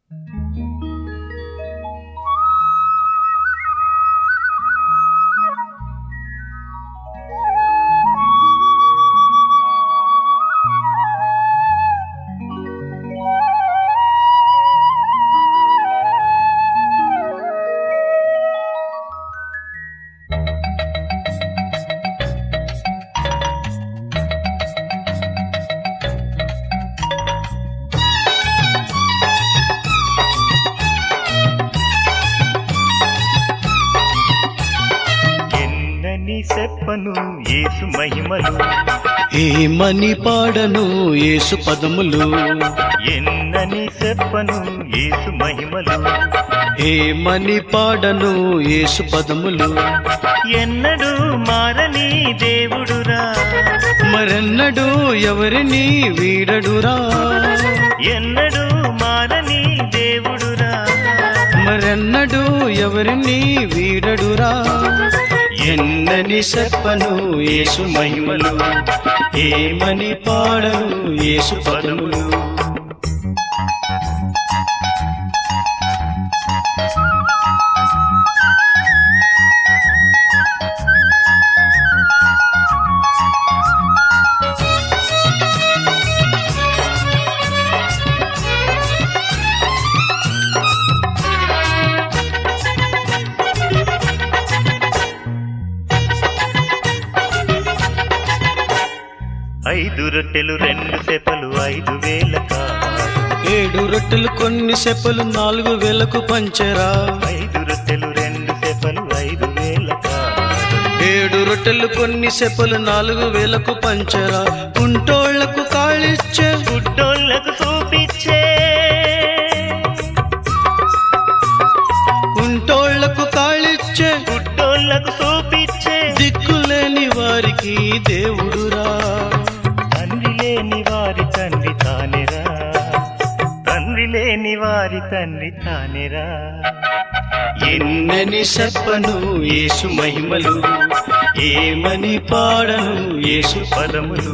ఎన్నని చెప్పను యేసు మహిమలు ఏమని పాడను యేసు పదములు ఎన్నని చెప్పను యేసు మహిమలు ఏమని పాడను యేసు పదములు ఎన్నడూ మారని దేవుడురా మరెన్నడూ ఎవరిని వీడడురా ఎన్నడూ మారని దేవుడురా మరెన్నడూ ఎవరిని వీడడురా ఎన్నని చెప్పను యేసు మహిమలు ఏమని పాడను యేసు పదములు ఐదు రొట్టెలు రెండు సెపలు ఐదు వేల కావాలి ఏడు రొట్టెలు కొన్ని సెప్పలు నాలుగు వేలకు పంచరా ఐదు రొట్టెలు రెండు సెపలు ఐదు వేల కావాలి ఏడు రొట్టెలు కొన్ని సెప్పలు నాలుగు వేలకు పంచరా కుంటోళ్లకు కాళిచ్చే గుడ్డోళ్లకు చూపించే కుంటోళ్లకు కాళిచ్చే గుడ్డోళ్లకు చూపించే దిక్కులేని వారికి దేవుడురా తండ్రి లేని వారి తండ్రి తానేరా తండ్రి లేని వారి తండ్రి తానేరా ఎన్నని చెప్పను యేసు మహిమలు ఏమని పాడను యేసు పదములు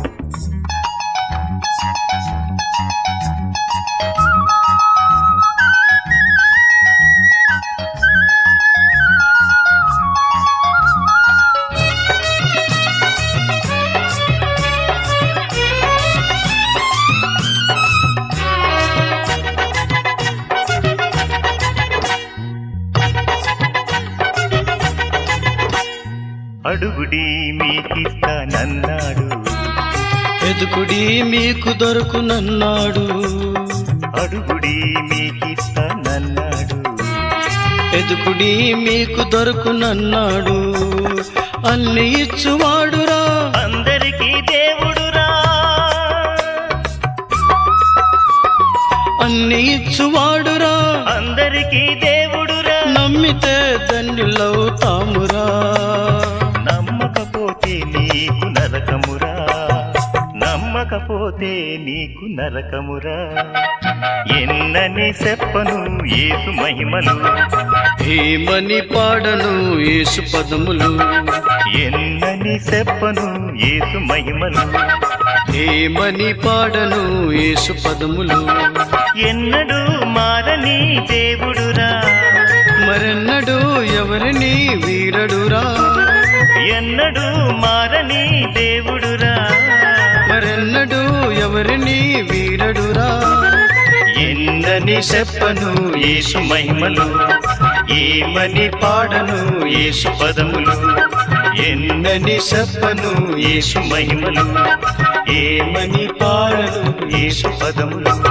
అడుగుడి మీకిస్తానన్నాడు ఎదుకుడి మీకు దొరుకునన్నాడు అడుగుడి మీకిస్తానన్నాడు ఎదుకుడి మీకు దొరుకునన్నాడు అన్ని ఇచ్చువాడురా అందరికీ దేవుడురా అన్ని ఇచ్చువాడురా అందరికీ దేవుడురా నమ్మితే ధన్యులవుతామురా నమ్మకపోతే నీకు నరకమురా నమ్మకపోతే నీకు నరకమురా ఎన్నని చెప్పను యేసు మహిమలు ఏమని పాడను యేసు పదములు ఎన్నని చెప్పను యేసు మహిమలు ఏమని పాడను యేసు పదములు ఎన్నడూ మారని దేవుడురా మరెన్నడూ ఎవరిని వీడడురా ఎన్నడూ మారని దేవుడురా మరెన్నడూ ఎవరిని వీడడురా ఎన్నని చెప్పను యేసు మహిమలు ఏమని పాడను యేసు పదములు ఎన్నని చెప్పను యేసు మహిమలు ఏమని పాడను యేసు పదములు